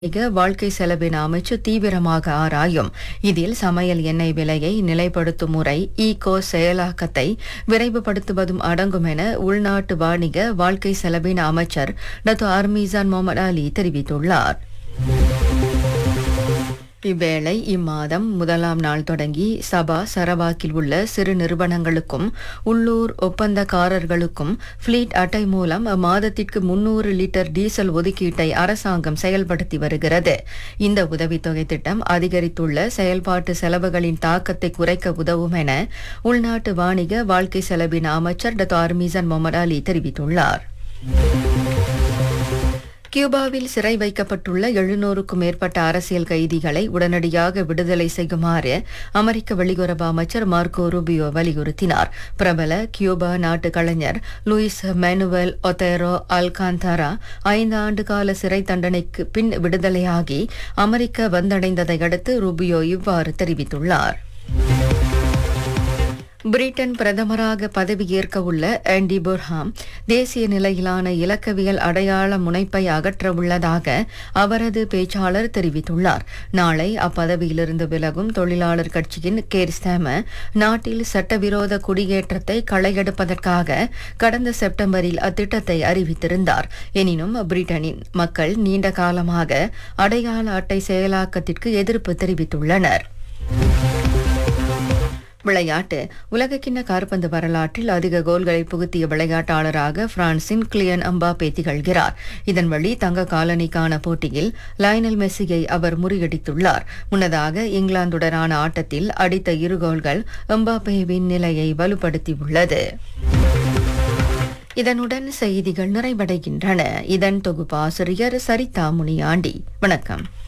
மிக வாழ்க்கை செலவின அமைச்சு தீவிரமாக ஆராயும் இதில் சமையல் எண்ணெய் விலையை நிலைப்படுத்தும் முறை ஈகோ செயலாக்கத்தை விரைவுபடுத்துவதும் அடங்கும் என உள்நாட்டு வாணிக வாழ்க்கை செலவின அமைச்சர் டத்து அர்மீசான் முகமது அலி தெரிவித்துள்ளார் இவ்வேளை இம்மாதம் முதலாம் நாள் தொடங்கி சபா சரவாக்கில் உள்ள சிறு நிறுவனங்களுக்கும் உள்ளூர் ஒப்பந்தக்காரர்களுக்கும் ஃபிளீட் அட்டை மூலம் மாதத்திற்கு முன்னூறு லிட்டர் டீசல் ஒதுக்கீட்டை அரசாங்கம் செயல்படுத்தி வருகிறது இந்த உதவித்தொகை திட்டம் அதிகரித்துள்ள செயல்பாட்டு செலவுகளின் தாக்கத்தை குறைக்க உதவும் என உள்நாட்டு வாணிக வாழ்க்கை செலவின அமைச்சர் டத்து அர்மீசன் முகமது அலி தெரிவித்துள்ளார் கியூபாவில் சிறை வைக்கப்பட்டுள்ள எழுநூறுக்கும் மேற்பட்ட அரசியல் கைதிகளை உடனடியாக விடுதலை செய்யுமாறு அமெரிக்க வெளியுறவு அமைச்சர் மார்க்கோ ரூபியோ வலியுறுத்தினார் பிரபல கியூபா நாட்டு கலைஞர் லூயிஸ் மேனுவல் ஒத்தேரோ அல்காந்தாரா ஐந்து ஆண்டு கால சிறை தண்டனைக்கு பின் விடுதலையாகி அமெரிக்க வந்தடைந்ததை அடுத்து ரூபியோ இவ்வாறு தெரிவித்துள்ளார் பிரிட்டன் பிரதமராக பதவியேற்க உள்ள ஆண்டி புர்ஹாம் தேசிய நிலையிலான இலக்கவியல் அடையாள முனைப்பை அகற்ற உள்ளதாக அவரது பேச்சாளர் தெரிவித்துள்ளார் நாளை அப்பதவியிலிருந்து விலகும் தொழிலாளர் கட்சியின் கேர் ஸ்டாமர் நாட்டில் சட்டவிரோத குடியேற்றத்தை களையெடுப்பதற்காக கடந்த செப்டம்பரில் அத்திட்டத்தை அறிவித்திருந்தார் எனினும் பிரிட்டனின் மக்கள் நீண்ட காலமாக அடையாள அட்டை செயலாக்கத்திற்கு எதிர்ப்பு தெரிவித்துள்ளனர் விளையாட்டு உலகக்கிண்ண காற்பந்து வரலாற்றில் அதிக கோல்களை புகுத்திய விளையாட்டாளராக பிரான்சின் கிளியன் அம்பாபே திகழ்கிறார் இதன் வழி தங்க காலனிக்கான போட்டியில் லயனல் மெஸ்ஸியை அவர் முறியடித்துள்ளார் முன்னதாக இங்கிலாந்துடனான ஆட்டத்தில் அடித்த இரு கோல்கள் எம்பாபேவின் நிலையை வலுப்படுத்தியுள்ளது இதனுடன் செய்திகள் நிறைவடைகின்றன இதன் தொகுப்பாசிரியர் சரிதா முனியாண்டி வணக்கம்